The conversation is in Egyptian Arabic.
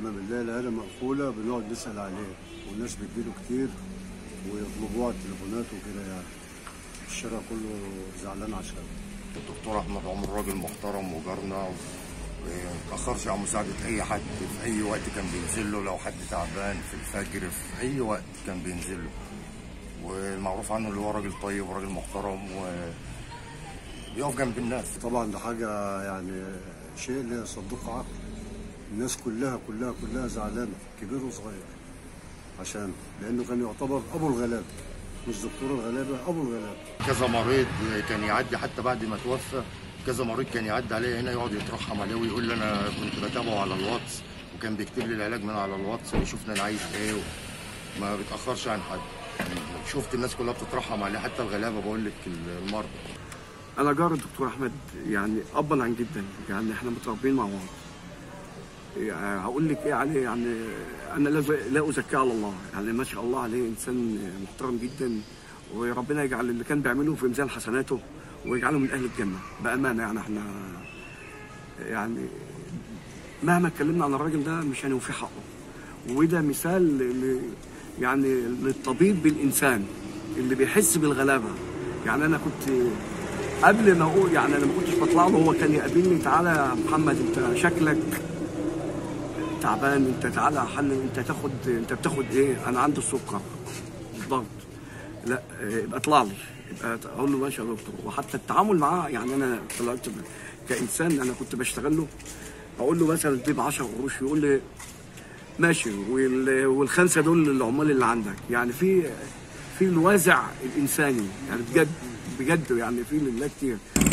لما بنلاقي العيادة مقفولة بنقعد نسأل عليه والناس بتجيله كتير ويطلبوه على التليفونات وكده يعني الشارع كله زعلان عشان الدكتور احمد عمر راجل محترم وجارنا وما تاخرش عن مساعده اي حد في اي وقت كان بينزل له لو حد تعبان في الفجر في اي وقت كان بينزل له والمعروف عنه اللي هو راجل طيب وراجل محترم وبيقف جنب الناس طبعا ده حاجة يعني شيء لا يصدقه عقل الناس كلها كلها كلها زعلانة كبير وصغير عشان لأنه كان يعتبر أبو الغلابة مش دكتور الغلابة أبو الغلابة كذا مريض كان يعدي حتى بعد ما توفى كذا مريض كان يعدي عليه هنا يقعد يترحم عليه ويقول لي انا كنت بتابعه على الواتس وكان بيكتب لي العلاج من على الواتس ويشوفني انا عايز ايه ما بيتاخرش عن حد شفت الناس كلها بتترحم عليه حتى الغلابه بقول لك المرضى انا جار الدكتور احمد يعني ابا عن جدا يعني احنا متربيين مع بعض يعني هقول لك ايه عليه يعني انا لا لا ازكيه على الله يعني ما شاء الله عليه انسان محترم جدا وربنا يجعل اللي كان بيعمله في ميزان حسناته ويجعله من اهل الجنه بامانه يعني احنا يعني مهما اتكلمنا عن الراجل ده مش هنوفي حقه وده مثال ل يعني للطبيب بالانسان اللي بيحس بالغلابه يعني انا كنت قبل ما اقول يعني انا ما كنتش بطلع له هو كان يقابلني تعالى يا محمد انت شكلك تعبان انت تعالى يا حنن انت تاخد انت بتاخد ايه؟ انا عندي السكر بالضبط لا يبقى اطلع لي يبقى اقول له ماشي يا دكتور وحتى التعامل معاه يعني انا طلعت كانسان انا كنت بشتغل له اقول له مثلا دي ب 10 قروش يقول لي ماشي وال- والخمسه دول العمال اللي عندك يعني في في الوازع الانساني يعني بجد بجد يعني في لله كتير